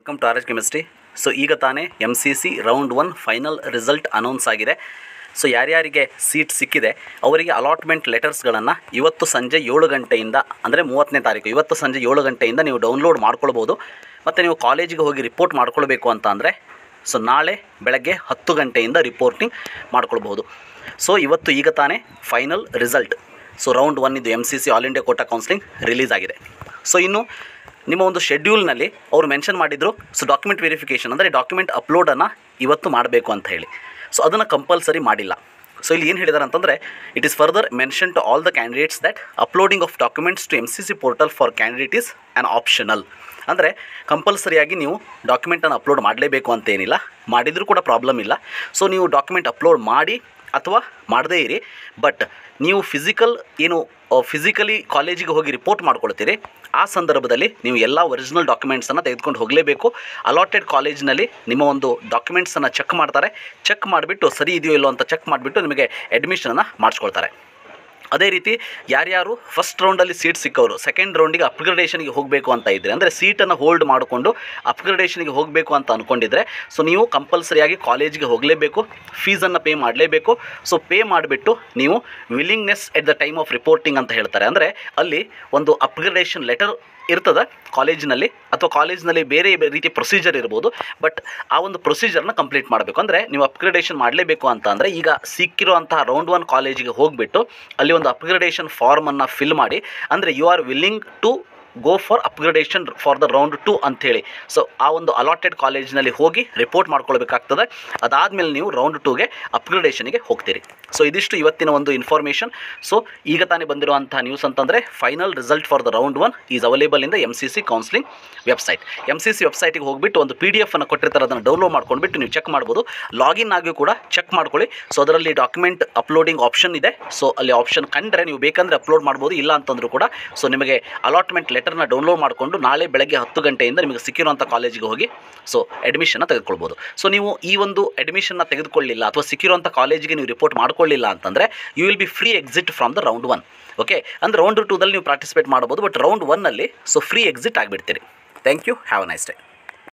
welcome to R H chemistry so ಈಗ ತಾನೇ M C C round one final result announce ಆಗಿದೆ so ಯಾರ್ಯಾರಿಗೆ seat ಸಿಕ್ಕಿದೆ ಅವರಿಗೆ ಅಲಾಟ್ಮೆಂಟ್ ಲೆಟರ್ಸ್ಗಳನ್ನು ಇವತ್ತು ಸಂಜೆ ಏಳು ಗಂಟೆಯಿಂದ ಅಂದರೆ ಮೂವತ್ತನೇ ತಾರೀಕು ಇವತ್ತು ಸಂಜೆ ಏಳು ಗಂಟೆಯಿಂದ ನೀವು ಡೌನ್ಲೋಡ್ ಮಾಡ್ಕೊಳ್ಬೋದು ಮತ್ತು ನೀವು ಕಾಲೇಜಿಗೆ ಹೋಗಿ ರಿಪೋರ್ಟ್ ಮಾಡ್ಕೊಳ್ಬೇಕು ಅಂತ ಅಂದರೆ ಸೊ ನಾಳೆ ಬೆಳಗ್ಗೆ ಹತ್ತು ಗಂಟೆಯಿಂದ ರಿಪೋರ್ಟಿಂಗ್ ಮಾಡ್ಕೊಳ್ಬೋದು ಸೊ ಇವತ್ತು ಈಗ ತಾನೇ final result so round one ಇದು M C C all India quota counselling release ಆಗಿದೆ ಸೊ ಇನ್ನು ನಿಮ್ಮ ಒಂದು ಶೆಡ್ಯೂಲ್ನಲ್ಲಿ ಅವರು ಮೆನ್ಷನ್ ಮಾಡಿದರು ಸೊ ಡಾಕ್ಯುಮೆಂಟ್ ವೆರಿಫಿಕೇಷನ್ ಅಂದರೆ ಡಾಕ್ಯುಮೆಂಟ್ ಅಪ್ಲೋಡನ್ನು ಇವತ್ತು ಮಾಡಬೇಕು ಅಂತ ಹೇಳಿ ಸೊ ಅದನ್ನು ಕಂಪಲ್ಸರಿ ಮಾಡಿಲ್ಲ ಸೊ ಇಲ್ಲಿ ಏನು ಹೇಳಿದ್ದಾರೆ ಅಂತಂದರೆ it is further mention to all the candidates that uploading of documents to M C C portal for candidate is an optional ಅಂದರೆ ಕಂಪಲ್ಸರಿಯಾಗಿ ನೀವು ಡಾಕ್ಯುಮೆಂಟನ್ನು ಅಪ್ಲೋಡ್ ಮಾಡಲೇಬೇಕು ಅಂತೇನಿಲ್ಲ ಮಾಡಿದರೂ ಕೂಡ ಪ್ರಾಬ್ಲಮ್ ಇಲ್ಲ ಸೊ ನೀವು ಡಾಕ್ಯುಮೆಂಟ್ ಅಪ್ಲೋಡ್ ಮಾಡಿ ಅಥವಾ ಮಾಡದೇ ಇರಿ ಬಟ್ ನೀವು ಫಿಸಿಕಲ್ ಏನು ಫಿಸಿಕಲಿ ಕಾಲೇಜಿಗೆ ಹೋಗಿ ರಿಪೋರ್ಟ್ ಮಾಡ್ಕೊಳ್ತೀರಿ ಆ ಸಂದರ್ಭದಲ್ಲಿ ನೀವು ಎಲ್ಲ ಒರಿಜಿನಲ್ ಡಾಕ್ಯುಮೆಂಟ್ಸನ್ನು ತೆಗೆದುಕೊಂಡು ಹೋಗಲೇಬೇಕು ಅಲಾಟೆಡ್ ಕಾಲೇಜಿನಲ್ಲಿ ನಿಮ್ಮ ಒಂದು ಡಾಕ್ಯುಮೆಂಟ್ಸನ್ನು ಚೆಕ್ ಮಾಡ್ತಾರೆ ಚೆಕ್ ಮಾಡಿಬಿಟ್ಟು ಸರಿ ಇದೆಯೋ ಇಲ್ಲೋ ಅಂತ ಚೆಕ್ ಮಾಡಿಬಿಟ್ಟು ನಿಮಗೆ ಅಡ್ಮಿಷನನ್ನು ಮಾಡಿಸ್ಕೊಳ್ತಾರೆ ಅದೇ ರೀತಿ ಯಾರ್ಯಾರು ಫಸ್ಟ್ ರೌಂಡಲ್ಲಿ ಸೀಟ್ ಸಿಕ್ಕವರು ಸೆಕೆಂಡ್ ರೌಂಡಿಗೆ ಅಪ್ಗ್ರೇಡೇಷನ್ಗೆ ಹೋಗಬೇಕು ಅಂತ ಇದ್ದರೆ ಅಂದರೆ ಸೀಟನ್ನು ಹೋಲ್ಡ್ ಮಾಡಿಕೊಂಡು ಅಪ್ಗ್ರೇಡೇಷನ್ಗೆ ಹೋಗಬೇಕು ಅಂತ ಅಂದ್ಕೊಂಡಿದ್ರೆ ಸೊ ನೀವು ಕಂಪಲ್ಸರಿಯಾಗಿ ಕಾಲೇಜಿಗೆ ಹೋಗಲೇಬೇಕು ಫೀಸನ್ನು ಪೇ ಮಾಡಲೇಬೇಕು ಸೊ ಪೇ ಮಾಡಿಬಿಟ್ಟು ನೀವು willingness at the time of reporting ಅಂತ ಹೇಳ್ತಾರೆ ಅಂದರೆ ಅಲ್ಲಿ ಒಂದು ಅಪ್ಗ್ರೇಡೇಷನ್ ಲೆಟರ್ ಇರ್ತದೆ ಕಾಲೇಜಿನಲ್ಲಿ ಅಥವಾ ಕಾಲೇಜಿನಲ್ಲಿ ಬೇರೆ ಬೇ- ರೀತಿಯ ಪ್ರೊಸೀಜರ್ ಇರ್ಬೋದು ಬಟ್ ಆ ಒಂದು ಪ್ರೊಸೀಜರ್ನ ಕಂಪ್ಲೀಟ್ ಮಾಡಬೇಕು ಅಂದರೆ ನೀವು ಅಪ್ಗ್ರೇಡೇಷನ್ ಮಾಡಲೇಬೇಕು ಅಂತ ಅಂದರೆ ಈಗ ಸಿಕ್ಕಿರುವಂತಹ ರೌಂಡ್ ಒನ್ ಕಾಲೇಜಿಗೆ ಹೋಗಿಬಿಟ್ಟು ಅಲ್ಲಿ ಒಂದು ಅಪ್ಗ್ರೇಡೇಷನ್ ಫಾರ್ಮನ್ನು ಫಿಲ್ ಮಾಡಿ ಅಂದರೆ you are willing to go for upgradation for the round two ಅಂಥೇಳಿ ಸೊ ಆ ಒಂದು ಅಲಾಟೆಡ್ ಕಾಲೇಜಿನಲ್ಲಿ ಹೋಗಿ ರಿಪೋರ್ಟ್ ಮಾಡ್ಕೊಳ್ಬೇಕಾಗ್ತದೆ ಅದಾದಮೇಲೆ ನೀವು ರೌಂಡ್ ಟೂಗೆ ಅಪ್ಗ್ರೇಡೇಷನ್ಗೆ ಹೋಗ್ತೀರಿ ಸೊ ಇದಿಷ್ಟು ಇವತ್ತಿನ ಒಂದು ಇನ್ಫಾರ್ಮೇಷನ್ ಸೊ ಈಗ ತಾನೇ ಬಂದಿರುವಂಥ ನ್ಯೂಸ್ ಅಂತಂದರೆ final result for the round one is available in the M C C counselling website M C C ವೆಬ್ಸೈಟಿಗೆ ಹೋಗ್ಬಿಟ್ಟು ಒಂದು ಪಿ ಡಿ ಎಫ್ ಅನ್ನು ಕೊಟ್ಟಿರ್ತಾರೆ ಅದನ್ನು ಡೌನ್ಲೋಡ್ ಮಾಡ್ಕೊಂಡ್ಬಿಟ್ಟು ನೀವು ಚೆಕ್ ಮಾಡ್ಬೋದು ಲಾಗಿನ್ ಆಗಿ ಕೂಡ ಚೆಕ್ ಮಾಡ್ಕೊಳ್ಳಿ ಸೊ ಅದರಲ್ಲಿ ಡಾಕ್ಯುಮೆಂಟ್ ಅಪ್ಲೋಡಿಂಗ್ ಆಪ್ಷನ್ ಇದೆ ಸೊ ಅಲ್ಲಿ ಆಪ್ಷನ್ ಕಂಡ್ರೆ ನೀವು ಬೇಕಂದರೆ ಅಪ್ಲೋಡ್ ಮಾಡ್ಬೋದು ಇಲ್ಲ ಅಂತಂದ್ರೂ ಕೂಡ ಸೊ ನಿಮಗೆ ಅಲಾಟ್ಮೆಂಟ್ ಲೆಟರ್ನ ಡೌನ್ಲೋಡ್ ಮಾಡಿಕೊಂಡು ನಾಳೆ ಬೆಳಗ್ಗೆ ಹತ್ತು ಗಂಟೆಯಿಂದ ನಿಮಗೆ ಸಿಕ್ಕಿರುವಂಥ ಕಾಲೇಜಿಗೆ ಹೋಗಿ ಸೊ ಅಡ್ಮಿಷನ್ನ ತೆಗೆದುಕೊಳ್ಬೋದು ಸೊ ನೀವು ಈ ಒಂದು ಅಡ್ಮಿಷನ್ನ ತೆಗೆದುಕೊಳ್ಳಿಲ್ಲ ಅಥವಾ ಸಿಕ್ಕಿರುವಂಥ ಕಾಲೇಜಿಗೆ ನೀವು ರಿಪೋರ್ಟ್ ಮಾಡ್ಕೊಳ್ಳಿಲ್ಲ ಅಂತಂದರೆ you will be free exit from the round one okay ಅಂದರೆ ರೌಂಡ್ ಟೂದಲ್ಲಿ ನೀವು ಪಾರ್ಟಿಸಿಪೇಟ್ ಮಾಡ್ಬೋದು ಬಟ್ ರೌಂಡ್ ಒನ್ನಲ್ಲಿ ಸೊ ಫ್ರೀ ಎಕ್ಸಿಟ್ ಆಗಿಬಿಡ್ತೀರಿ thank you have a nice day